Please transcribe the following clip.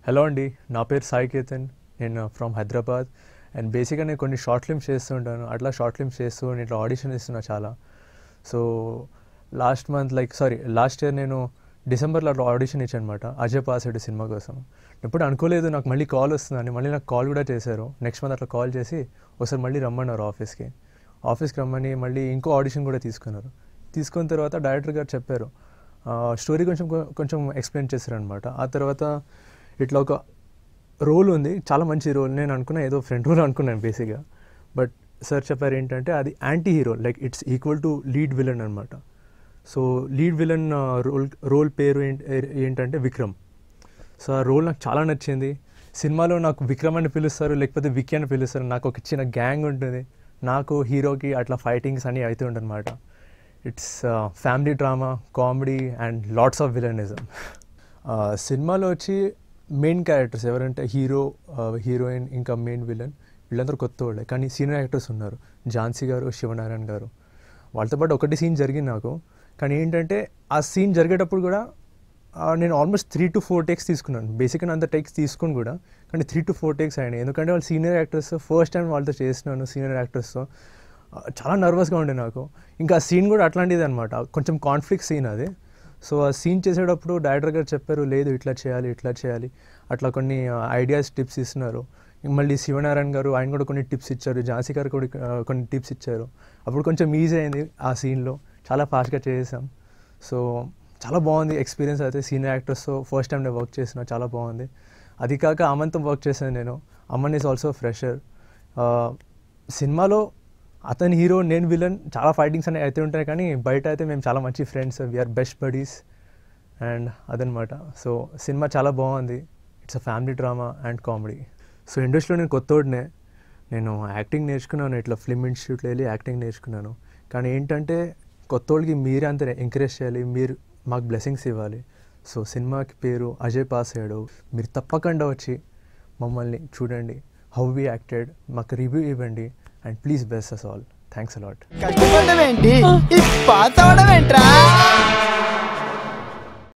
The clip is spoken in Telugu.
హలో అండి నా పేరు సాయి కేతన్ నేను ఫ్రమ్ హైదరాబాద్ అండ్ బేసిక్గా నేను కొన్ని షార్ట్ ఫిల్మ్స్ చేస్తూ ఉంటాను అట్లా షార్ట్ ఫిల్మ్స్ చేస్తూ నేను ఇట్లా ఆడిషన్ ఇస్తున్నా చాలా so last month like sorry last year నేను డిసెంబర్లో అట్లా ఆడిషన్ ఇచ్చాను అనమాట అజయ్ పాసెడ్ సినిమా కోసం ఎప్పుడు అనుకోలేదు నాకు మళ్ళీ కాల్ వస్తుందని మళ్ళీ నాకు కాల్ కూడా చేశారు నెక్స్ట్ మంత్ అట్లా కాల్ చేసి ఒకసారి మళ్ళీ రమ్మన్నారు ఆఫీస్కి ఆఫీస్కి రమ్మని మళ్ళీ ఇంకో ఆడిషన్ కూడా తీసుకున్నారు తీసుకున్న తర్వాత డైరెక్టర్ గారు చెప్పారు స్టోరీ కొంచెం కొంచెం ఎక్స్ప్లెయిన్ చేశారనమాట ఆ తర్వాత ఇట్లా ఒక రోల్ ఉంది చాలా మంచి రోల్ నేను అనుకున్నా ఏదో ఫ్రెండ్ రోల్ అనుకున్నాను బేసిక్గా బట్ సార్ చెప్పారు ఏంటంటే అది anti hero like it's equal to lead villain అనమాట so lead villain role role పేరు ఏంటి ఏంటంటే విక్రమ్ సో ఆ రోల్ నాకు చాలా నచ్చింది సినిమాలో నాకు విక్రమ్ అని పిలుస్తారు లేకపోతే విక్కీ అని పిలుస్తారు నాకు ఒక చిన్న గ్యాంగ్ ఉంటుంది నాకు హీరోకి అట్లా ఫైటింగ్స్ అన్నీ అవుతూ ఉంటాయన్నమాట it's family drama comedy and lots of villainism సినిమాలో వచ్చి మెయిన్ క్యారెక్టర్స్ ఎవరంటే హీరో హీరోయిన్ ఇంకా మెయిన్ విలన్ వీళ్ళందరూ కొత్త వాళ్ళే కానీ సీనియర్ యాక్టర్స్ ఉన్నారు ఝాన్సీ గారు శివనారాయణ గారు వాళ్ళతో పాటు ఒకటి సీన్ జరిగింది నాకు కానీ ఏంటంటే ఆ సీన్ జరిగేటప్పుడు కూడా ఆ, నేను almost three to four takes తీసుకున్నాను బేసిక్గా అంత టేక్స్ తీసుకుని కూడా కానీ త్రీ టు ఫోర్ టేక్స్ అయినాయి ఎందుకంటే వాళ్ళు సీనియర్ యాక్టర్స్ ఫస్ట్ టైం వాళ్ళతో చేసినాను సీనియర్ యాక్టర్స్తో ఆ, చాలా నర్వస్గా ఉండే నాకు ఇంకా ఆ సీన్ కూడా అట్లాంటిది అనమాట కొంచెం కాన్ఫ్లిక్ట్ సీన్ అది సో ఆ సీన్ చేసేటప్పుడు డైరెక్టర్ గారు చెప్పారు లేదు ఇట్లా చేయాలి ఇట్లా చేయాలి అట్లా కొన్ని ఐడియాస్ టిప్స్ ఇస్తున్నారు మళ్ళీ శివనారాయణ గారు ఆయన కూడా కొన్ని టిప్స్ ఇచ్చారు ఝాన్సీ గారు కూడా ఆ, కొన్ని టిప్స్ ఇచ్చారు అప్పుడు కొంచెం ఈజీ అయింది ఆ సీన్లో చాలా ఫాస్ట్గా చేసేసాం సో చాలా బాగుంది ఎక్స్పీరియన్స్ అయితే సీనియర్ యాక్టర్స్తో ఫస్ట్ టైం నేను వర్క్ చేసిన చాలా బాగుంది అది కాక అమన్తో వర్క్ చేశాను నేను అమన్ ఈజ్ ఆల్సో ఫ్రెషర్ సినిమాలో అతని హీరో నేను విలన్ చాలా ఫైటింగ్స్ అనేవి అయితే ఉంటాయి కానీ బయట అయితే మేము చాలా మంచి friends we're best buddies and అదనమాట సో సినిమా చాలా బాగుంది it's a family drama and comedy so ఇండస్ట్రీలో నేను కొత్తోడినే నేను యాక్టింగ్ నేర్చుకున్నాను ఇట్లా ఫిల్మ్ ఇన్స్టిట్యూట్లో వెళ్ళి యాక్టింగ్ నేర్చుకున్నాను కానీ ఏంటంటే కొత్తోళ్ళకి మీరే అంత ఎంకరేజ్ చేయాలి మీరు మాకు బ్లెస్సింగ్స్ ఇవ్వాలి సో సినిమాకి పేరు అజయ్ పాస్ అయ్యాడు మీరు తప్పకుండా వచ్చి మమ్మల్ని చూడండి హౌ వి యాక్టెడ్ మాకు రివ్యూ ఇవ్వండి అండ్ ప్లీజ్ బెస్ట్ అస్ ఆల్ థ్యాంక్స్ అలాట్ కష్టపడడం ఏంటి ఈ పాస్ అవడం ఏంట్రా